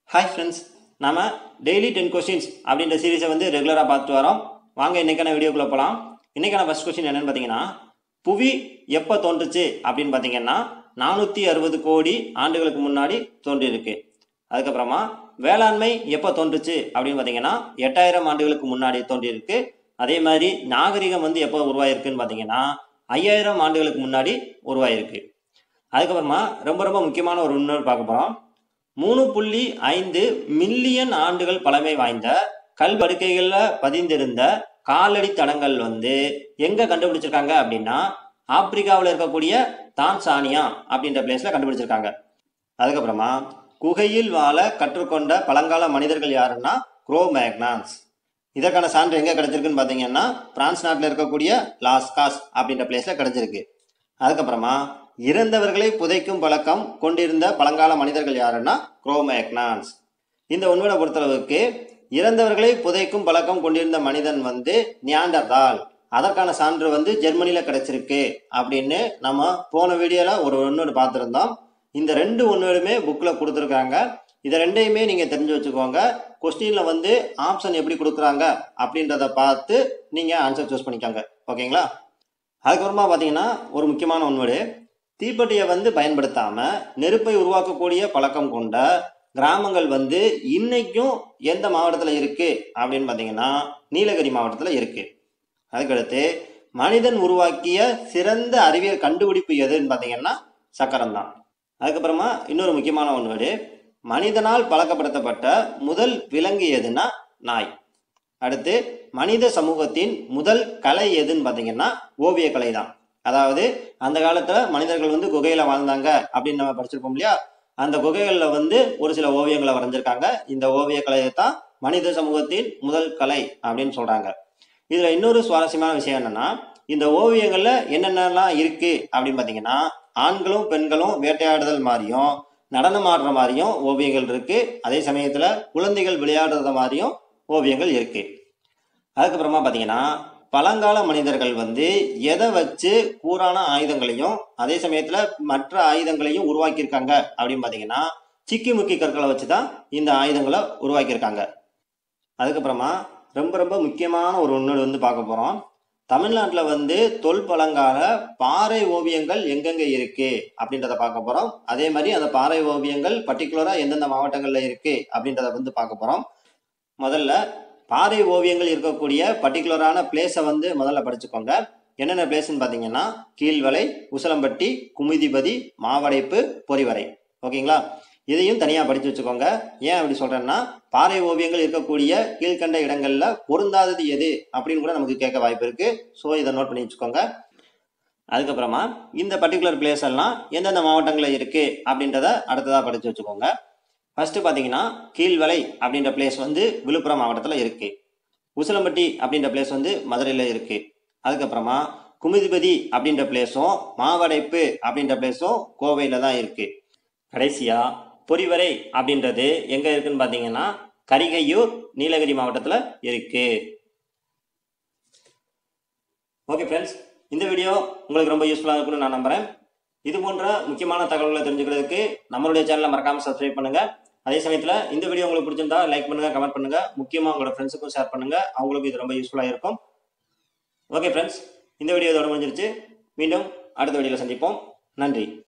hi friends நாம daily ten questions அப்படின்ற சீரீஸை வந்து ரெகுலராக பார்த்துட்டு வரோம் வாங்க இன்னைக்கான வீடியோக்குள்ளே போகலாம் இன்னைக்கான ஃபர்ஸ்ட் கொஸ்டின் என்னன்னு பார்த்தீங்கன்னா புவி எப்போ தோன்றுச்சு அப்படின்னு பார்த்தீங்கன்னா நானூற்றி அறுபது கோடி ஆண்டுகளுக்கு முன்னாடி தோன்றியிருக்கு அதுக்கப்புறமா வேளாண்மை எப்போ தோன்றுச்சு அப்படின்னு பார்த்தீங்கன்னா எட்டாயிரம் ஆண்டுகளுக்கு முன்னாடி தோன்றியிருக்கு அதே மாதிரி நாகரிகம் வந்து எப்போ உருவாயிருக்குன்னு பார்த்தீங்கன்னா ஐயாயிரம் ஆண்டுகளுக்கு முன்னாடி உருவாயிருக்கு அதுக்கப்புறமா ரொம்ப ரொம்ப முக்கியமான ஒரு இன்னொரு பார்க்க போகிறோம் மூணு புள்ளி ஐந்து மில்லியன் ஆண்டுகள் பழமை வாய்ந்த கல் படுக்கைகளில் பதிந்திருந்த காலடி தடங்கள் வந்து எங்க கண்டுபிடிச்சிருக்காங்க அப்படின்னா ஆப்பிரிக்காவில் இருக்கக்கூடிய தான்சானியா அப்படின்ற பிளேஸ்ல கண்டுபிடிச்சிருக்காங்க அதுக்கப்புறமா குகையில் வாழ கற்றுக்கொண்ட பழங்கால மனிதர்கள் யாருன்னா குரோமேக்னான்ஸ் இதற்கான சான்று எங்க கிடைச்சிருக்குன்னு பார்த்தீங்கன்னா பிரான்ஸ் நாட்டில் இருக்கக்கூடிய லாஸ்காஸ் அப்படின்ற பிளேஸ்ல கிடைச்சிருக்கு அதுக்கப்புறமா இறந்தவர்களை புதைக்கும் பழக்கம் கொண்டிருந்த பழங்கால மனிதர்கள் யாருன்னா குரோமேக்னான்ஸ் இந்த உண்மையை பொறுத்தளவுக்கு இறந்தவர்களை புதைக்கும் பழக்கம் கொண்டிருந்த மனிதன் வந்து நியாண்டர்தால் அதற்கான சான்று வந்து ஜெர்மனியில கிடைச்சிருக்கு அப்படின்னு நம்ம போன வீடியோல ஒரு ஒன்று பார்த்துருந்தோம் இந்த ரெண்டு ஒன்றுமே புக்கில் கொடுத்துருக்காங்க இதை ரெண்டையுமே நீங்கள் தெரிஞ்சு வச்சுக்கோங்க கொஸ்டினில் வந்து ஆப்ஷன் எப்படி கொடுக்குறாங்க அப்படின்றத பார்த்து நீங்கள் ஆன்சர் சூஸ் பண்ணிக்கோங்க ஓகேங்களா அதுக்கப்புறமா பார்த்தீங்கன்னா ஒரு முக்கியமான ஒன்வேடு தீப்பெட்டியை வந்து பயன்படுத்தாமல் நெருப்பை உருவாக்கக்கூடிய பழக்கம் கொண்ட கிராமங்கள் வந்து இன்னைக்கும் எந்த மாவட்டத்தில் இருக்கு அப்படின்னு பார்த்தீங்கன்னா நீலகிரி மாவட்டத்தில் இருக்கு அதுக்கடுத்து மனிதன் உருவாக்கிய சிறந்த அறிவியல் கண்டுபிடிப்பு எதுன்னு பார்த்தீங்கன்னா சக்கரம் தான் அதுக்கப்புறமா இன்னொரு முக்கியமான ஒன்று மனிதனால் பழக்கப்படுத்தப்பட்ட முதல் விலங்கு எதுன்னா நாய் அடுத்து மனித சமூகத்தின் முதல் கலை எதுன்னு பார்த்தீங்கன்னா ஓவியக்கலை தான் அதாவது அந்த காலத்தில் மனிதர்கள் வந்து குகையில் வாழ்ந்தாங்க அப்படின்னு நம்ம படிச்சிருப்போம் இல்லையா அந்த குகைகளில் வந்து ஒரு சில ஓவியங்களை வரைஞ்சிருக்காங்க இந்த ஓவியக்கலையை தான் மனித சமூகத்தின் முதல் கலை அப்படின்னு சொல்றாங்க இதுல இன்னொரு சுவாரஸ்யமான விஷயம் என்னன்னா இந்த ஓவியங்கள்ல என்னென்னலாம் இருக்கு அப்படின்னு பார்த்தீங்கன்னா ஆண்களும் பெண்களும் வேட்டையாடுதல் மாதிரியும் நடனம் ஆடுற மாதிரியும் ஓவியங்கள் இருக்கு அதே சமயத்துல குழந்தைகள் விளையாடுறது மாதிரியும் ஓவியங்கள் இருக்கு அதுக்கப்புறமா பார்த்தீங்கன்னா பழங்கால மனிதர்கள் வந்து எதை வச்சு கூரான ஆயுதங்களையும் அதே சமயத்துல மற்ற ஆயுதங்களையும் உருவாக்கியிருக்காங்க அப்படின்னு பார்த்தீங்கன்னா சிக்கி முக்கி கற்களை வச்சு தான் இந்த ஆயுதங்களை உருவாக்கியிருக்காங்க அதுக்கப்புறமா ரொம்ப ரொம்ப முக்கியமான ஒரு ஒன்று வந்து பார்க்க போகிறோம் தமிழ்நாட்டில் வந்து தொல் பழங்கால பாறை ஓவியங்கள் எங்கெங்கே இருக்கு அப்படின்றத பார்க்க போகிறோம் அதே மாதிரி அந்த பாறை ஓவியங்கள் பர்டிகுலராக எந்தெந்த மாவட்டங்களில் இருக்கு அப்படின்றத வந்து பார்க்க போகிறோம் முதல்ல பாறை ஓவியங்கள் இருக்கக்கூடிய பர்டிகுலரான பிளேஸை வந்து முதல்ல படிச்சுக்கோங்க என்னென்ன பிளேஸ்ன்னு பார்த்தீங்கன்னா கீழ்வலை உசலம்பட்டி குமுதிபதி மாவடைப்பு பொறிவரை ஓகேங்களா இதையும் தனியாக படித்து வச்சுக்கோங்க ஏன் அப்படி சொல்கிறேன்னா பாறை ஓவியங்கள் இருக்கக்கூடிய கீழ்கண்ட இடங்களில் பொருந்தாதது எது அப்படின்னு கூட நமக்கு கேட்க வாய்ப்பு இருக்குது ஸோ இதை நோட் பண்ணி வச்சுக்கோங்க அதுக்கப்புறமா இந்த பர்டிகுலர் பிளேஸ் எல்லாம் எந்தெந்த மாவட்டங்களில் இருக்குது அப்படின்றத அடுத்ததாக படித்து வச்சுக்கோங்க ஃபர்ஸ்ட் பார்த்தீங்கன்னா கீழ்வலை அப்படின்ற பிளேஸ் வந்து விழுப்புரம் மாவட்டத்தில் இருக்கு உசிலம்பட்டி அப்படின்ற பிளேஸ் வந்து மதுரையில் இருக்கு அதுக்கப்புறமா குமுதிபதி அப்படின்ற பிளேஸும் மாவடைப்பு அப்படின்ற பிளேஸும் கோவையில் தான் இருக்கு கடைசியா பொறிவரை அப்படின்றது எங்க இருக்குன்னு பார்த்தீங்கன்னா கரிகையூர் நீலகிரி மாவட்டத்தில் இருக்கு ஓகே ஃப்ரெண்ட்ஸ் இந்த வீடியோ உங்களுக்கு ரொம்ப யூஸ்ஃபுல்லாக இருக்கும்னு நான் நம்புறேன் இது போன்ற முக்கியமான தகவல்களை தெரிஞ்சுக்கிறதுக்கு நம்மளுடைய சேனலை மறக்காம சப்ஸ்கிரைப் பண்ணுங்க அதே சமயத்தில் இந்த வீடியோ உங்களுக்கு பிடிச்சிருந்தா லைக் பண்ணுங்க கமெண்ட் பண்ணுங்க முக்கியமாக உங்களோட ஃப்ரெண்ட்ஸுக்கும் ஷேர் பண்ணுங்க அவங்களுக்கும் இது ரொம்ப யூஸ்ஃபுல்லாக இருக்கும் ஓகே ஃப்ரெண்ட்ஸ் இந்த வீடியோ இதோட முடிஞ்சிருச்சு மீண்டும் அடுத்த வீடியோவில் சந்திப்போம் நன்றி